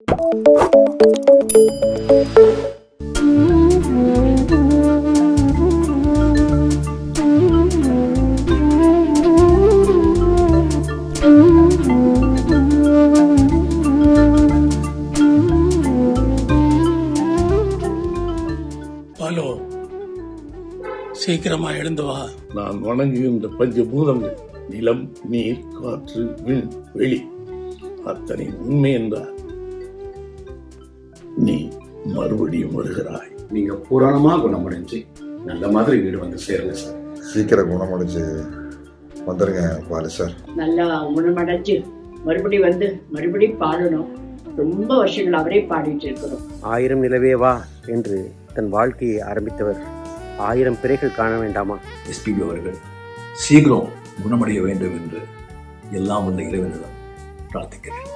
பாலு சீக்கிரமா எழுந்து வா நான் வணங்குகின்ற பஞ்சபூதங்கள் நிலம் நீர் காற்று விண் வெளி அத்தனை உண்மை என்றார் நீ மறுபடியும் வருகிறாய் நீங்க பூரணமா குணமடைஞ்சு நல்ல மாதிரி வீடு வந்து சேருங்க சார் சீக்கிரம் குணமடைஞ்சு வந்துருங்க பாலு சார் நல்லா குணமடைஞ்சு மறுபடி வந்து மறுபடி பாடணும் ரொம்ப வருஷங்கள் அவரே பாடிட்டு இருக்கிறோம் ஆயிரம் நிலவே வா என்று தன் வாழ்க்கையை ஆரம்பித்தவர் ஆயிரம் பிறைகள் காண வேண்டாமா எஸ்பிபி அவர்கள் சீக்கிரம் குணமடைய வேண்டும் என்று எல்லாம் வந்த இறைவனிடம் பிரார்த்திக்கிறேன்